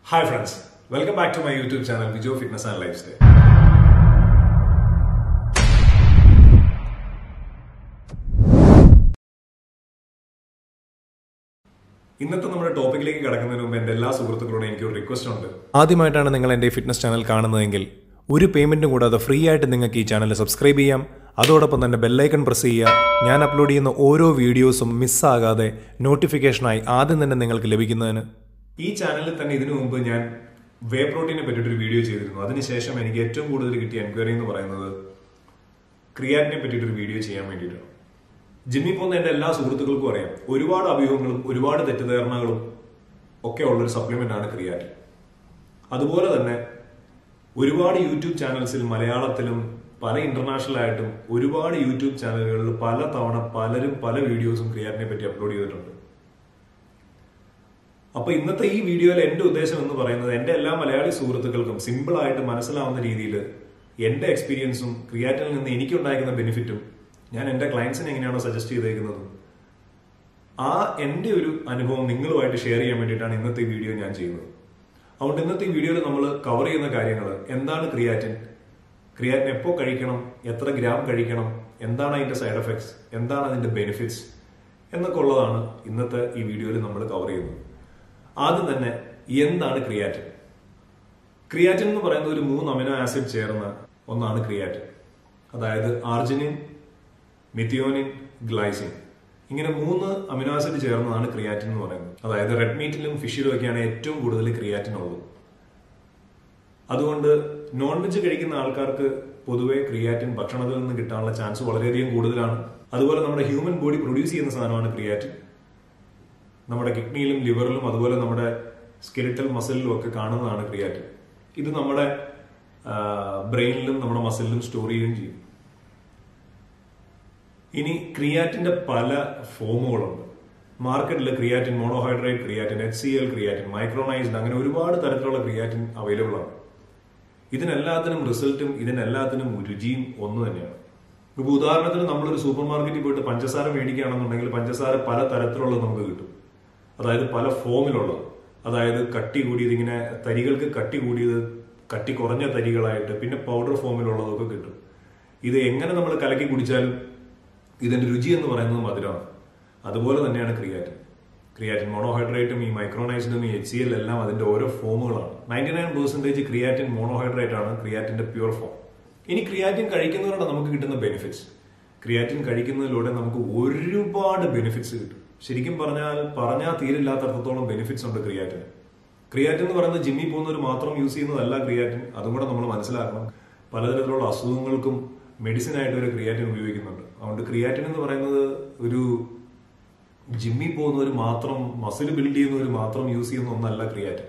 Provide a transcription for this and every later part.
hi friends welcome back to my YouTube channel Vijo fitness and lifestyle ഇന്നത്തെ നമ്മുടെ ടോപ്പിക്കിലേക്ക് കടക്കുന്നതിന് മുമ്പ് എൻ്റെ എല്ലാ സുഹൃത്തുക്കളോടും എനിക്കൊരു റിക്വസ്റ്റ് ഉണ്ട് ആദ്യമായിട്ടാണ് നിങ്ങൾ എൻ്റെ ഈ ഫിറ്റ്നസ് ചാനൽ കാണുന്നതെങ്കിൽ ഒരു പേയ്മെൻറ്റും കൂടാതെ ഫ്രീ ആയിട്ട് നിങ്ങൾക്ക് ഈ ചാനൽ സബ്സ്ക്രൈബ് ചെയ്യാം അതോടൊപ്പം തന്നെ ബെല്ലൈക്കൺ പ്രസ് ചെയ്യുക ഞാൻ അപ്ലോഡ് ചെയ്യുന്ന ഓരോ വീഡിയോസും മിസ്സാകാതെ നോട്ടിഫിക്കേഷനായി ആദ്യം തന്നെ നിങ്ങൾക്ക് ലഭിക്കുന്നതിന് ഈ ചാനലിൽ തന്നെ ഇതിനു മുമ്പ് ഞാൻ വേ പ്രോട്ടീനെ പറ്റിയിട്ടൊരു വീഡിയോ ചെയ്തിരുന്നു അതിനുശേഷം എനിക്ക് ഏറ്റവും കൂടുതൽ കിട്ടിയ എൻക്വയറി എന്ന് പറയുന്നത് ക്രിയാറ്റിനെ പറ്റിയിട്ടൊരു വീഡിയോ ചെയ്യാൻ വേണ്ടിയിട്ടാണ് ജിമ്മിൽ പോകുന്ന എൻ്റെ എല്ലാ സുഹൃത്തുക്കൾക്കും അറിയാം ഒരുപാട് അഭ്യൂഹങ്ങളും ഒരുപാട് തെറ്റിദ്ധാരണകളും ഒക്കെ ഉള്ളൊരു സപ്ലിമെന്റ് ആണ് ക്രിയാറ്റിൻ അതുപോലെ തന്നെ ഒരുപാട് യൂട്യൂബ് ചാനൽസിൽ മലയാളത്തിലും പല ഇന്റർനാഷണൽ ആയിട്ടും ഒരുപാട് യൂട്യൂബ് ചാനലുകളിൽ പല തവണ പലരും പല വീഡിയോസും ക്രിയാറ്റിനെ പറ്റി അപ്ലോഡ് ചെയ്തിട്ടുണ്ട് അപ്പൊ ഇന്നത്തെ ഈ വീഡിയോയിൽ എന്റെ ഉദ്ദേശം എന്ന് പറയുന്നത് എന്റെ എല്ലാ മലയാളി സുഹൃത്തുക്കൾക്കും സിമ്പിൾ ആയിട്ട് മനസ്സിലാവുന്ന രീതിയിൽ എന്റെ എക്സ്പീരിയൻസും ക്രിയാറ്റിൽ നിന്ന് എനിക്കുണ്ടായിരിക്കുന്ന ബെനിഫിറ്റും ഞാൻ എന്റെ ക്ലയൻസിന് എങ്ങനെയാണോ സജസ്റ്റ് ചെയ്തേക്കുന്നതും ആ എന്റെ ഒരു അനുഭവം നിങ്ങളുമായിട്ട് ഷെയർ ചെയ്യാൻ വേണ്ടിയിട്ടാണ് ഇന്നത്തെ ഈ വീഡിയോ ഞാൻ ചെയ്യുന്നത് അതുകൊണ്ട് ഇന്നത്തെ ഈ വീഡിയോയിൽ നമ്മൾ കവർ ചെയ്യുന്ന കാര്യങ്ങൾ എന്താണ് ക്രിയാറ്റിൻ ക്രിയാറ്റിൻ എപ്പോൾ കഴിക്കണം എത്ര ഗ്രാം കഴിക്കണം എന്താണ് അതിന്റെ സൈഡ് എഫക്ട്സ് എന്താണ് അതിന്റെ ബെനിഫിറ്റ്സ് എന്നൊക്കെ ഉള്ളതാണ് ഇന്നത്തെ ഈ വീഡിയോയിൽ നമ്മൾ കവർ ചെയ്യുന്നത് ആദ്യം തന്നെ എന്താണ് ക്രിയാറ്റിൻ ക്രിയാറ്റിൻ എന്ന് പറയുന്ന ഒരു മൂന്ന് അമിനോ ആസിഡ് ചേർന്ന ഒന്നാണ് ക്രിയാറ്റിൻ അതായത് ആർജിനിൻ മിഥിയോനിൻ ഗ്ലൈസിൻ ഇങ്ങനെ മൂന്ന് അമിനോ ആസിഡ് ചേർന്നതാണ് ക്രിയാറ്റിൻ എന്ന് പറയുന്നത് അതായത് റെഡ് മീറ്റിലും ഫിഷിലും ഒക്കെയാണ് ഏറ്റവും കൂടുതൽ ക്രിയാറ്റിൻ ഉള്ളത് അതുകൊണ്ട് നോൺ വെജ് കഴിക്കുന്ന ആൾക്കാർക്ക് പൊതുവെ ക്രിയാറ്റിൻ ഭക്ഷണത്തിൽ നിന്ന് കിട്ടാനുള്ള ചാൻസ് വളരെയധികം കൂടുതലാണ് അതുപോലെ നമ്മുടെ ഹ്യൂമൻ ബോഡി പ്രൊഡ്യൂസ് ചെയ്യുന്ന സാധനമാണ് ക്രിയാറ്റിൻ നമ്മുടെ കിഡ്നിയിലും ലിവറിലും അതുപോലെ നമ്മുടെ സ്കെലിറ്റൽ മസിലിലും ഒക്കെ കാണുന്നതാണ് ക്രിയാറ്റിൻ ഇത് നമ്മുടെ ബ്രെയിനിലും നമ്മുടെ മസിലിലും സ്റ്റോർ ചെയ്യുകയും ചെയ്യും ഇനി ക്രിയാറ്റിന്റെ പല ഫോമുകളുണ്ട് മാർക്കറ്റിൽ creatine monohydrate creatine H C L creatine micronized അങ്ങനെ ഒരുപാട് തരത്തിലുള്ള ക്രിയാറ്റിൻ അവൈലബിൾ ആണ് ഇതിനെല്ലാത്തിനും റിസൾട്ടും ഇതിനെല്ലാത്തിനും രുചിയും ഒന്ന് തന്നെയാണ് ഇപ്പൊ ഉദാഹരണത്തിന് നമ്മളൊരു സൂപ്പർ മാർക്കറ്റിൽ പോയിട്ട് പഞ്ചസാര മേടിക്കുകയാണെന്നുണ്ടെങ്കിൽ പഞ്ചസാര പല തരത്തിലുള്ളത് നമുക്ക് കിട്ടും അതായത് പല ഫോമിലുള്ളത് അതായത് കട്ടി കൂടിയത് ഇങ്ങനെ തരികൾക്ക് കട്ടി കൂടിയത് കട്ടി കുറഞ്ഞ തരികളായിട്ട് പിന്നെ പൗഡർ ഫോമിലുള്ളതൊക്കെ കിട്ടും ഇത് എങ്ങനെ നമ്മൾ കലക്കി കുടിച്ചാലും ഇതിന്റെ രുചി എന്ന് പറയുന്നത് മധുരമാണ് അതുപോലെ തന്നെയാണ് ക്രിയാറ്റിൻ ക്രിയാറ്റിൻ മോണോഹൈഡ്രേറ്റും ഈ മൈക്രോണൈസ്ഡും ഈ എച്ച് സി എൽ എല്ലാം അതിന്റെ ഓരോ ഫോമുകളാണ് ninety nine percentage creatine monohydrate ആണ് ക്രിയാറ്റിന്റെ പ്യൂർ ഫോം ഇനി ക്രിയാറ്റിൻ കഴിക്കുന്നതിലൂടെ നമുക്ക് കിട്ടുന്ന ബെനിഫിറ്റ്സ് ക്രിയാറ്റിൻ കഴിക്കുന്നതിലൂടെ നമുക്ക് ഒരുപാട് ബെനിഫിറ്റ്സ് കിട്ടും ശരിക്കും പറഞ്ഞാൽ പറഞ്ഞാൽ തീരില്ലാത്തടത്തോളം ബെനിഫിറ്റ്സ് ഉണ്ട് ക്രിയാറ്റിന് ക്രിയാറ്റിൻ എന്ന് പറയുന്നത് ജിമ്മിൽ പോകുന്നവർ മാത്രം യൂസ് ചെയ്യുന്നതല്ല ക്രിയാറ്റിൻ അതും കൂടെ നമ്മൾ മനസ്സിലാക്കണം പലതരത്തിലുള്ള അസുഖങ്ങൾക്കും മെഡിസിൻ ആയിട്ട് ഒരു ക്രിയാറ്റിൻ ഉപയോഗിക്കുന്നുണ്ട് അതുകൊണ്ട് ക്രിയാറ്റിൻ എന്ന് പറയുന്നത് ഒരു ജിമ്മിൽ പോകുന്നവർ മാത്രം മസിൽ ബിൽഡ് ചെയ്യുന്നവർ മാത്രം യൂസ് ചെയ്യുന്ന ഒന്നല്ല ക്രിയാറ്റിൻ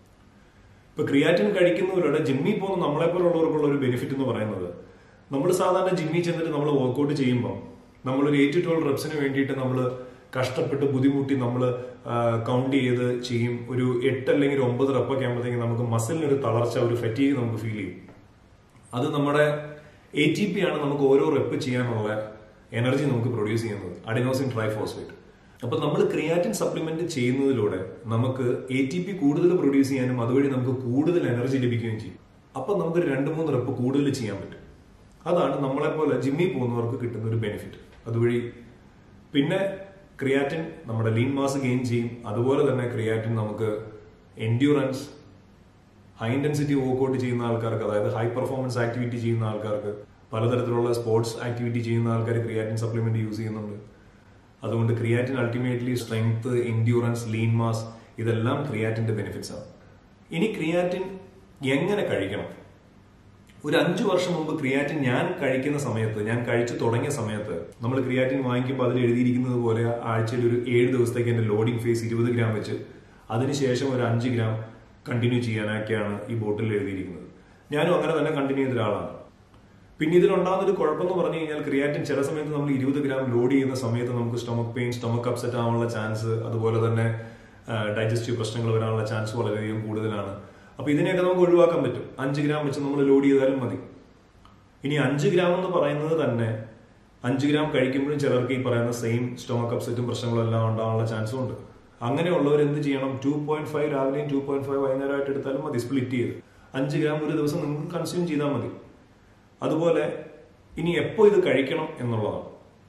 ഇപ്പൊ ക്രിയാറ്റിൻ കഴിക്കുന്നവരുടെ ജിമ്മിൽ പോകുന്ന നമ്മളെ പോലുള്ളവർക്കുള്ള ഒരു ബെനിഫിറ്റ് എന്ന് പറയുന്നത് നമ്മൾ സാധാരണ ജിമ്മിൽ ചെന്നിട്ട് നമ്മൾ വർക്കൗട്ട് ചെയ്യുമ്പോൾ നമ്മൾ ഒരു എയ്റ്റ് ട്വൽവ് റെപ്സിന് വേണ്ടിയിട്ട് നമ്മൾ കഷ്ടപ്പെട്ട് ബുദ്ധിമുട്ടി നമ്മൾ കൗണ്ട് ചെയ്ത് ചെയ്യും ഒരു എട്ട് അല്ലെങ്കിൽ ഒരു ഒമ്പത് റെപ്പൊക്കെ ആകുമ്പോഴത്തേക്കും നമുക്ക് മസിലിന് ഒരു തളർച്ച ഒരു ഫറ്റീഗ് നമുക്ക് ഫീൽ ചെയ്യും അത് നമ്മുടെ എ ടി പി ആണ് നമുക്ക് ഓരോ റെപ്പ് ചെയ്യാനുള്ള എനർജി നമുക്ക് പ്രൊഡ്യൂസ് ചെയ്യുന്നത് അഡിനോസിൻ ട്രൈഫോസ്ഫേറ്റ് അപ്പൊ നമ്മൾ ക്രിയാറ്റിൻ സപ്ലിമെന്റ് ചെയ്യുന്നതിലൂടെ നമുക്ക് എ ടി പി കൂടുതൽ പ്രൊഡ്യൂസ് ചെയ്യാനും അതുവഴി നമുക്ക് കൂടുതൽ എനർജി ലഭിക്കുകയും ചെയ്യും അപ്പൊ നമുക്ക് രണ്ട് മൂന്ന് റെപ്പ് കൂടുതൽ ചെയ്യാൻ പറ്റും അതാണ് നമ്മളെ പോലെ ജിമ്മിൽ പോകുന്നവർക്ക് കിട്ടുന്ന ഒരു ബെനിഫിറ്റ് അതുവഴി പിന്നെ ക്രിയാറ്റിൻ നമ്മുടെ ലീൻ മാസ് ഗെയിൻ ചെയ്യും അതുപോലെ തന്നെ ക്രിയാറ്റിൻ നമുക്ക് എൻഡ്യൂറൻസ് ഹൈ ഇന്റൻസിറ്റി വർക്ക്ഔട്ട് ചെയ്യുന്ന ആൾക്കാർക്ക് അതായത് ഹൈ പെർഫോമൻസ് ആക്ടിവിറ്റി ചെയ്യുന്ന ആൾക്കാർക്ക് പലതരത്തിലുള്ള സ്പോർട്സ് ആക്ടിവിറ്റി ചെയ്യുന്ന ആൾക്കാർ ക്രിയാറ്റിൻ സപ്ലിമെന്റ് യൂസ് ചെയ്യുന്നുണ്ട് അതുകൊണ്ട് creatine ultimately strength endurance lean mass ഇതെല്ലാം ക്രിയാറ്റിന്റെ ബെനിഫിറ്റ്സ് ആണ് ഇനി ക്രിയാറ്റിൻ എങ്ങനെ കഴിക്കണം ഒരു അഞ്ചു വർഷം മുമ്പ് ക്രിയാറ്റിൻ ഞാൻ കഴിക്കുന്ന സമയത്ത് ഞാൻ കഴിച്ചു തുടങ്ങിയ സമയത്ത് നമ്മൾ ക്രിയാറ്റിൻ വാങ്ങിക്കുമ്പോൾ അതിൽ എഴുതിയിരിക്കുന്നത് പോലെ ആഴ്ചയിൽ ഒരു ഏഴ് ദിവസത്തേക്ക് എന്റെ ലോഡിംഗ് ഫേസ് ഇരുപത് ഗ്രാം വെച്ച് അതിനുശേഷം ഒരു അഞ്ച് ഗ്രാം കണ്ടിന്യൂ ചെയ്യാനൊക്കെയാണ് ഈ ബോട്ടിൽ എഴുതിയിരിക്കുന്നത് ഞാനും അങ്ങനെ തന്നെ കണ്ടിന്യൂ ചെയ്ത ഒരാളാണ് പിന്നെ ഇതിലുണ്ടാകുന്ന ഒരു കുഴപ്പമെന്ന് പറഞ്ഞു കഴിഞ്ഞാൽ ക്രിയാറ്റിൻ ചില സമയത്ത് നമ്മൾ ഇരുപത് ഗ്രാം ലോഡ് ചെയ്യുന്ന സമയത്ത് നമുക്ക് സ്റ്റൊമക് പെയിൻ സ്റ്റൊമക് അപ്സെറ്റ് ആവാനുള്ള ചാൻസ് അതുപോലെ തന്നെ ഡൈജസ്റ്റീവ് പ്രശ്നങ്ങൾ വരാനുള്ള ചാൻസ് വളരെയധികം കൂടുതലാണ് അപ്പൊ ഇതിനെയൊക്കെ നമുക്ക് ഒഴിവാക്കാൻ പറ്റും അഞ്ച് ഗ്രാം വെച്ച് നമ്മൾ ലോഡ് ചെയ്താലും മതി ഇനി അഞ്ച് ഗ്രാം എന്ന് പറയുന്നത് തന്നെ അഞ്ച് ഗ്രാം കഴിക്കുമ്പോഴും ചിലർക്ക് ഈ പറയുന്ന സെയിം സ്റ്റൊമക് അപ്സെറ്റും പ്രശ്നങ്ങളും എല്ലാം ഉണ്ടാവാനുള്ള ചാൻസും ഉണ്ട് അങ്ങനെയുള്ളവർ എന്ത് ചെയ്യണം ടു പോയിന്റ് ഫൈവ് രാവിലെയും ടു പോയിന്റ് ഫൈവ് വൈകുന്നേരമായിട്ട് എടുത്താലും മതി സ്പ്ലിറ്റ് ചെയ്ത് അഞ്ച് ഗ്രാം ഒരു ദിവസം നിങ്ങൾക്ക് കൺസ്യൂം ചെയ്താൽ മതി അതുപോലെ ഇനി എപ്പോൾ ഇത് കഴിക്കണം എന്നുള്ളതാണ്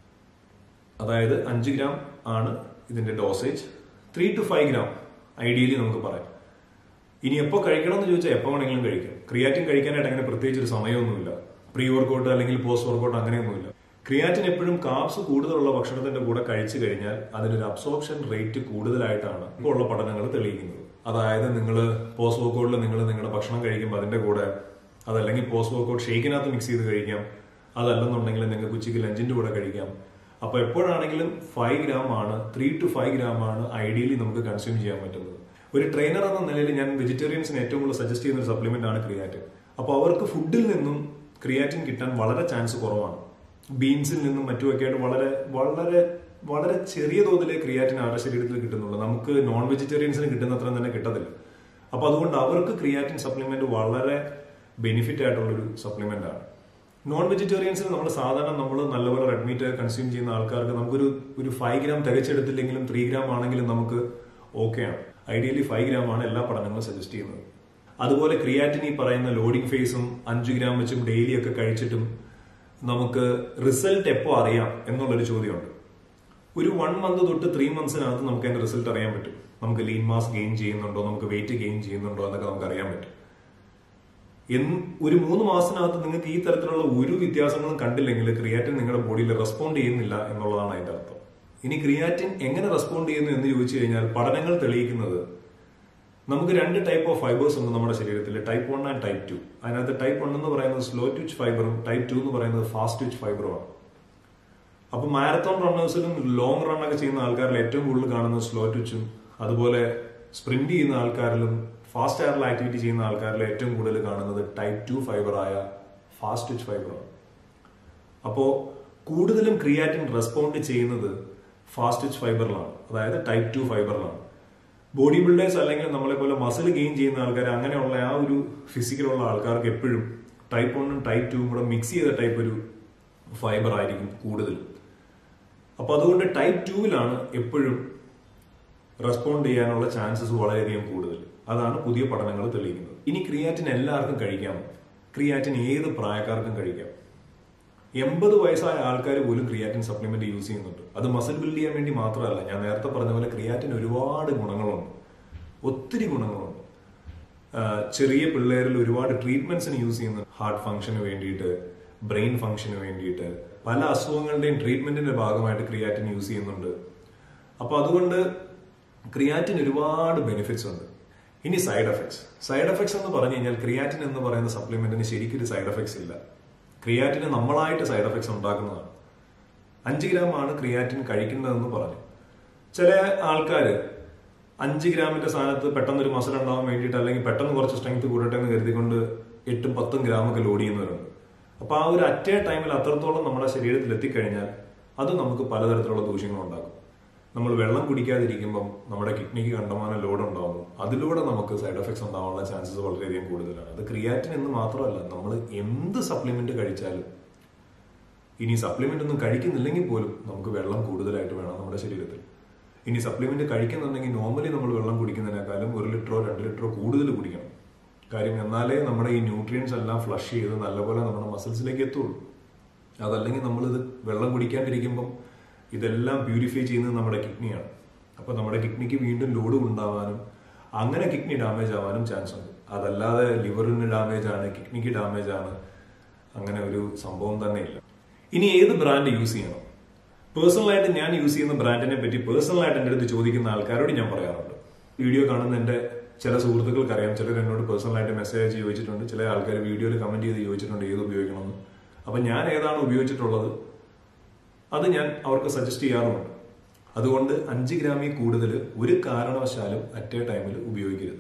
അതായത് അഞ്ച് ഗ്രാം ആണ് ഇതിന്റെ dosage three to five gram ideally നമുക്ക് പറയാം ഇനി എപ്പോൾ കഴിക്കണം എന്ന് ചോദിച്ചാൽ എപ്പോൾ വേണമെങ്കിലും കഴിക്കാം ക്രിയാറ്റിൻ കഴിക്കാനായിട്ട് അങ്ങനെ പ്രത്യേകിച്ച് ഒരു സമയമൊന്നുമില്ല പ്രീ വർക്കൗട്ട് അല്ലെങ്കിൽ പോസ്റ്റ് വർക്കൗട്ട് അങ്ങനെയൊന്നുമില്ല ക്രിയാറ്റിൻ എപ്പോഴും കാപ്സ് കൂടുതലുള്ള ഭക്ഷണത്തിന്റെ കൂടെ കഴിച്ചു കഴിഞ്ഞാൽ അതിനൊരു അബ്സോർപ്ഷൻ റേറ്റ് കൂടുതലായിട്ടാണ് ഇപ്പോൾ ഉള്ള പഠനങ്ങൾ തെളിയിക്കുന്നത് അതായത് നിങ്ങൾ പോസ്റ്റ് വർക്കൗട്ടിൽ നിങ്ങൾ നിങ്ങളുടെ ഭക്ഷണം കഴിക്കുമ്പോൾ അതിന്റെ കൂടെ അതല്ലെങ്കിൽ പോസ്റ്റ് വർക്കൗട്ട് ഷേക്കിനകത്ത് മിക്സ് ചെയ്ത് കഴിക്കാം അതല്ലെന്നുണ്ടെങ്കിൽ നിങ്ങൾക്ക് ഉച്ചയ്ക്ക് ലഞ്ചിന്റെ കൂടെ കഴിക്കാം അപ്പൊ എപ്പോഴാണെങ്കിലും ഫൈവ് ഗ്രാം ആണ് ത്രീ ടു ഫൈവ് ഗ്രാം ആണ് ഐഡിയലി നമുക്ക് കൺസ്യൂം ചെയ്യാൻ പറ്റുന്നത് ഒരു ട്രെയിനർ എന്ന നിലയിൽ ഞാൻ വെജിറ്റേറിയൻസിന് ഏറ്റവും കൂടുതൽ സജസ്റ്റ് ചെയ്യുന്ന ഒരു സപ്ലിമെന്റ് ആണ് ക്രിയാറ്റിൻ അപ്പോൾ അവർക്ക് ഫുഡിൽ നിന്നും ക്രിയാറ്റിൻ കിട്ടാൻ വളരെ ചാൻസ് കുറവാണ് ബീൻസിൽ നിന്നും മറ്റുമൊക്കെ ആയിട്ട് വളരെ വളരെ വളരെ ചെറിയ തോതിലെ ക്രിയാറ്റിൻ അവരുടെ ശരീരത്തിൽ കിട്ടുന്നുള്ളൂ നമുക്ക് നോൺ വെജിറ്റേറിയൻസിന് കിട്ടുന്ന അത്ര തന്നെ കിട്ടത്തില്ല അപ്പൊ അതുകൊണ്ട് അവർക്ക് ക്രിയാറ്റിൻ സപ്ലിമെന്റ് വളരെ ബെനിഫിറ്റ് ആയിട്ടുള്ള ഒരു സപ്ലിമെന്റ് ആണ് നോൺ വെജിറ്റേറിയൻസിന് നമ്മൾ സാധാരണ നമ്മൾ നല്ലപോലെ റെഡ് മീറ്റ് കൺസ്യൂം ചെയ്യുന്ന ആൾക്കാർക്ക് നമുക്കൊരു ഒരു ഫൈവ് ഗ്രാം തികച്ചെടുത്തില്ലെങ്കിലും ത്രീ ഗ്രാം ആണെങ്കിലും നമുക്ക് ഓക്കെയാണ് ഐഡിയലി ഫൈവ് ഗ്രാം ആണ് എല്ലാ പഠനങ്ങളും സജസ്റ്റ് ചെയ്യുന്നത് അതുപോലെ ക്രിയാറ്റിൻ ഈ പറയുന്ന ലോഡിംഗ് ഫേസും അഞ്ച് ഗ്രാം വെച്ചും ഡെയിലി ഒക്കെ കഴിച്ചിട്ടും നമുക്ക് റിസൾട്ട് എപ്പോൾ അറിയാം എന്നുള്ളൊരു ചോദ്യമുണ്ട് ഒരു വൺ മന്ത് തൊട്ട് ത്രീ മന്ത്സിനകത്ത് നമുക്ക് അതിന്റെ റിസൾട്ട് അറിയാൻ പറ്റും നമുക്ക് ലീൻ മാസ് ഗെയിൻ ചെയ്യുന്നുണ്ടോ നമുക്ക് വെയിറ്റ് ഗെയിൻ ചെയ്യുന്നുണ്ടോ എന്നൊക്കെ നമുക്ക് അറിയാൻ പറ്റും എന്ന് ഒരു മൂന്ന് മാസത്തിനകത്ത് നിങ്ങൾക്ക് ഈ തരത്തിലുള്ള ഒരു വ്യത്യാസങ്ങളും കണ്ടില്ലെങ്കിൽ ക്രിയാറ്റിൻ നിങ്ങളുടെ ബോഡിയിൽ റെസ്പോണ്ട് ചെയ്യുന്നില്ല എന്നുള്ളതാണ് അതിന്റെ അർത്ഥം ഇനി ക്രിയാറ്റിൻ എങ്ങനെ റെസ്പോണ്ട് ചെയ്യുന്നു എന്ന് ചോദിച്ചു കഴിഞ്ഞാൽ പഠനങ്ങൾ തെളിയിക്കുന്നത് നമുക്ക് രണ്ട് ടൈപ്പ് ഓഫ് ഫൈബേഴ്സ് ഉണ്ട് നമ്മുടെ ശരീരത്തിൽ type one and type two അതിനകത്ത് ടൈപ്പ് വൺ എന്ന് പറയുന്നത് സ്ലോ ട്വിച്ച് ഫൈബറും ടൈപ്പ് ടു എന്ന് പറയുന്നത് ഫാസ്റ്റ് ട്വിച്ച് ഫൈബറുമാണ് അപ്പൊ മാരത്തോൺ റണ്ണേഴ്സിലും ലോങ് റൺ ഒക്കെ ചെയ്യുന്ന ആൾക്കാരിൽ ഏറ്റവും കൂടുതൽ കാണുന്നത് സ്ലോ ട്വിച്ചും അതുപോലെ സ്പ്രിന്റ് ചെയ്യുന്ന ആൾക്കാരിലും ഫാസ്റ്റ് എയറിൽ ആക്ടിവിറ്റി ചെയ്യുന്ന ആൾക്കാരിൽ ഏറ്റവും കൂടുതൽ കാണുന്നത് ടൈപ്പ് ടു ഫൈബറായ ഫാസ്റ്റ് ട്വിച്ച് ഫൈബറാണ് അപ്പോൾ കൂടുതലും ക്രിയാറ്റിൻ റെസ്പോണ്ട് ചെയ്യുന്നത് ഫാസ്റ്റ് ട്വിച്ച് ഫൈബറിലാണ് അതായത് ടൈപ്പ് ടു ഫൈബറിലാണ് ബോഡി ബിൽഡേഴ്സ് അല്ലെങ്കിൽ നമ്മളെ പോലെ മസിൽ ഗെയിൻ ചെയ്യുന്ന ആൾക്കാർ അങ്ങനെയുള്ള ആ ഒരു ഫിസിക്കലുള്ള ആൾക്കാർക്ക് എപ്പോഴും ടൈപ്പ് വണ്ണും ടൈപ്പ് ടുവും കൂടെ മിക്സ് ചെയ്ത ടൈപ്പ് ഒരു ഫൈബർ ആയിരിക്കും കൂടുതൽ അപ്പൊ അതുകൊണ്ട് ടൈപ്പ് ടൂവിലാണ് എപ്പോഴും റെസ്പോണ്ട് ചെയ്യാനുള്ള ചാൻസസ് വളരെയധികം കൂടുതൽ അതാണ് പുതിയ പഠനങ്ങൾ തെളിയിക്കുന്നത് ഇനി ക്രിയാറ്റിൻ എല്ലാവർക്കും കഴിക്കാം ക്രിയാറ്റിൻ ഏത് പ്രായക്കാർക്കും കഴിക്കാം എൺപത് വയസ്സായ ആൾക്കാർ പോലും ക്രിയാറ്റിൻ സപ്ലിമെന്റ് യൂസ് ചെയ്യുന്നുണ്ട് അത് മസിൽ ബിൽഡ് ചെയ്യാൻ വേണ്ടി മാത്രമല്ല ഞാൻ നേരത്തെ പറഞ്ഞ പോലെ ക്രിയാറ്റിൻ ഒരുപാട് ഗുണങ്ങളുണ്ട് ഒത്തിരി ഗുണങ്ങളുണ്ട് ചെറിയ പിള്ളേരിൽ ഒരുപാട് ട്രീറ്റ്മെന്റ്സിന് യൂസ് ചെയ്യുന്നുണ്ട് ഹാർട്ട് ഫംഗ്ഷന് വേണ്ടിയിട്ട് ബ്രെയിൻ ഫംഗ്ഷന് വേണ്ടിയിട്ട് പല അസുഖങ്ങളുടെയും ട്രീറ്റ്മെന്റിന്റെ ഭാഗമായിട്ട് ക്രിയാറ്റിൻ യൂസ് ചെയ്യുന്നുണ്ട് അപ്പൊ അതുകൊണ്ട് ക്രിയാറ്റിൻ ഒരുപാട് ബെനിഫിറ്റ്സ് ഉണ്ട് ഇനി സൈഡ് എഫക്ട്സ് സൈഡ് എഫക്ട്സ് എന്ന് പറഞ്ഞു കഴിഞ്ഞാൽ ക്രിയാറ്റിൻ എന്ന് പറയുന്ന സപ്ലിമെന്റിന് ശരിക്കൊരു സൈഡ് എഫക്ട്സ് ഇല്ല ക്രിയാറ്റിന് നമ്മളായിട്ട് സൈഡ് എഫക്ട്സ് ഉണ്ടാക്കുന്നതാണ് അഞ്ച് ഗ്രാം ആണ് ക്രിയാറ്റിൻ കഴിക്കുന്നതെന്ന് പറഞ്ഞു ചില ആൾക്കാർ അഞ്ച് ഗ്രാമിന്റെ സ്ഥാനത്ത് പെട്ടെന്ന് ഒരു മസിൽ ഉണ്ടാവാൻ വേണ്ടിയിട്ട് അല്ലെങ്കിൽ പെട്ടെന്ന് കുറച്ച് സ്ട്രെങ്ത് കൂടട്ടെ എന്ന് കരുതിക്കൊണ്ട് എട്ടും പത്തും ഗ്രാമൊക്കെ ലോഡ് ചെയ്യുന്നവരുണ്ട് അപ്പൊ ആ ഒരു അറ്റേ ടൈമിൽ അത്രത്തോളം നമ്മുടെ ശരീരത്തിൽ എത്തിക്കഴിഞ്ഞാൽ അത് നമുക്ക് പലതരത്തിലുള്ള ദൂഷ്യങ്ങൾ ഉണ്ടാക്കും നമ്മൾ വെള്ളം കുടിക്കാതിരിക്കുമ്പം നമ്മുടെ കിഡ്നിക്ക് കണ്ടമാനം ലോഡ് ഉണ്ടാവുന്നു അതിലൂടെ നമുക്ക് സൈഡ് എഫക്ട്സ് ഉണ്ടാവാനുള്ള ചാൻസസ് വളരെയധികം കൂടുതലാണ് അത് ക്രിയാറ്റിൻ എന്ന് മാത്രമല്ല നമ്മൾ എന്ത് സപ്ലിമെന്റ് കഴിച്ചാലും ഇനി സപ്ലിമെന്റ് ഒന്നും കഴിക്കുന്നില്ലെങ്കിൽ പോലും നമുക്ക് വെള്ളം കൂടുതലായിട്ട് വേണം നമ്മുടെ ശരീരത്തിൽ ഇനി സപ്ലിമെന്റ് കഴിക്കുന്നുണ്ടെങ്കിൽ നോർമലി നമ്മൾ വെള്ളം കുടിക്കുന്നതിനേക്കാളും ഒരു ലിറ്ററോ രണ്ട് ലിറ്ററോ കൂടുതൽ കുടിക്കണം കാര്യം എന്നാലേ നമ്മുടെ ഈ ന്യൂട്രിയൻസ് എല്ലാം ഫ്ലഷ് ചെയ്ത് നല്ലപോലെ നമ്മുടെ മസിൽസിലേക്ക് എത്തുള്ളൂ അതല്ലെങ്കിൽ നമ്മളിത് വെള്ളം കുടിക്കാണ്ടിരിക്കുമ്പം ഇതെല്ലാം പ്യൂരിഫൈ ചെയ്യുന്നത് നമ്മുടെ കിഡ്നിയാണ് അപ്പൊ നമ്മുടെ കിഡ്നിക്ക് വീണ്ടും ലോഡ് ഉണ്ടാവാനും അങ്ങനെ കിഡ്നി ഡാമേജ് ആവാനും ചാൻസ് ഉണ്ട് അതല്ലാതെ ലിവറിന് ഡാമേജ് ആണ് കിഡ്നിക്ക് ഡാമേജ് ആണ് അങ്ങനെ ഒരു സംഭവം തന്നെ ഇല്ല ഇനി ഏത് ബ്രാൻഡ് യൂസ് ചെയ്യണം പേഴ്സണലായിട്ട് ഞാൻ യൂസ് ചെയ്യുന്ന ബ്രാൻഡിനെ പറ്റി പേഴ്സണലായിട്ട് എൻ്റെ അടുത്ത് ചോദിക്കുന്ന ആൾക്കാരോട് ഞാൻ പറയാറുണ്ട് വീഡിയോ കാണുന്ന എൻ്റെ ചില സുഹൃത്തുക്കൾക്ക് അറിയാം ചിലർ എന്നോട് പേഴ്സണലായിട്ട് മെസ്സേജ് അയച്ച് ചോദിച്ചിട്ടുണ്ട് ചില ആൾക്കാർ വീഡിയോയിൽ കമന്റ് ചെയ്ത് ചോദിച്ചിട്ടുണ്ട് ഏത് ഉപയോഗിക്കണമെന്ന് അപ്പൊ ഞാൻ ഏതാണ് ഉപയോഗിച്ചിട്ടുള്ളത് അത് ഞാൻ അവർക്ക് സജസ്റ്റ് ചെയ്യാറുമുണ്ട് അതുകൊണ്ട് അഞ്ച് ഗ്രാമിൽ കൂടുതൽ ഒരു കാരണവശാലും അറ്റ് എ ടൈമിൽ ഉപയോഗിക്കരുത്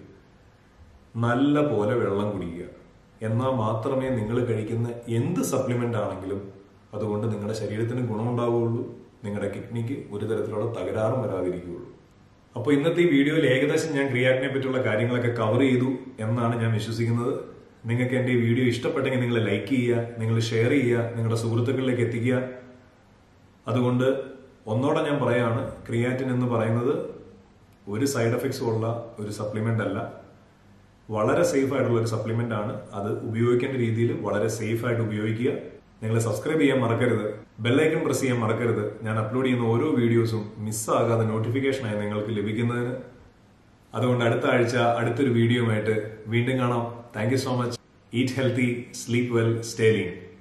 നല്ല പോലെ വെള്ളം കുടിക്കുക എന്നാൽ മാത്രമേ നിങ്ങൾ കഴിക്കുന്ന എന്ത് സപ്ലിമെന്റ് ആണെങ്കിലും അതുകൊണ്ട് നിങ്ങളുടെ ശരീരത്തിന് ഗുണമുണ്ടാവുകയുള്ളൂ നിങ്ങളുടെ കിഡ്നിക്ക് ഒരു തരത്തിലുള്ള തകരാറും വരാതിരിക്കുകയുള്ളൂ അപ്പോൾ ഇന്നത്തെ ഈ വീഡിയോയിൽ ഏകദേശം ഞാൻ ക്രിയാറ്റിനെ പറ്റിയുള്ള കാര്യങ്ങളൊക്കെ കവർ ചെയ്തു എന്നാണ് ഞാൻ വിശ്വസിക്കുന്നത് നിങ്ങൾക്ക് എൻ്റെ ഈ വീഡിയോ ഇഷ്ടപ്പെട്ടെങ്കിൽ നിങ്ങൾ ലൈക്ക് ചെയ്യുക നിങ്ങൾ ഷെയർ ചെയ്യുക നിങ്ങളുടെ സുഹൃത്തുക്കളിലേക്ക് എത്തിക്കുക അതുകൊണ്ട് ഒന്നോടെ ഞാൻ പറയാണ് ക്രിയാറ്റിൻ എന്ന് പറയുന്നത് ഒരു സൈഡ് എഫക്ട്സും ഉള്ള ഒരു സപ്ലിമെന്റ് അല്ല വളരെ സേഫ് ആയിട്ടുള്ള ഒരു സപ്ലിമെന്റ് ആണ് അത് ഉപയോഗിക്കേണ്ട രീതിയിൽ വളരെ സേഫ് ആയിട്ട് ഉപയോഗിക്കുക നിങ്ങൾ സബ്സ്ക്രൈബ് ചെയ്യാൻ മറക്കരുത് ബെല്ലൈക്കൺ പ്രസ് ചെയ്യാൻ മറക്കരുത് ഞാൻ അപ്ലോഡ് ചെയ്യുന്ന ഓരോ വീഡിയോസും മിസ്സാകാതെ നോട്ടിഫിക്കേഷനായി നിങ്ങൾക്ക് ലഭിക്കുന്നതിന് അതുകൊണ്ട് അടുത്ത ആഴ്ച അടുത്തൊരു വീഡിയോയുമായിട്ട് വീണ്ടും കാണാം thank you so much eat healthy sleep well stay lean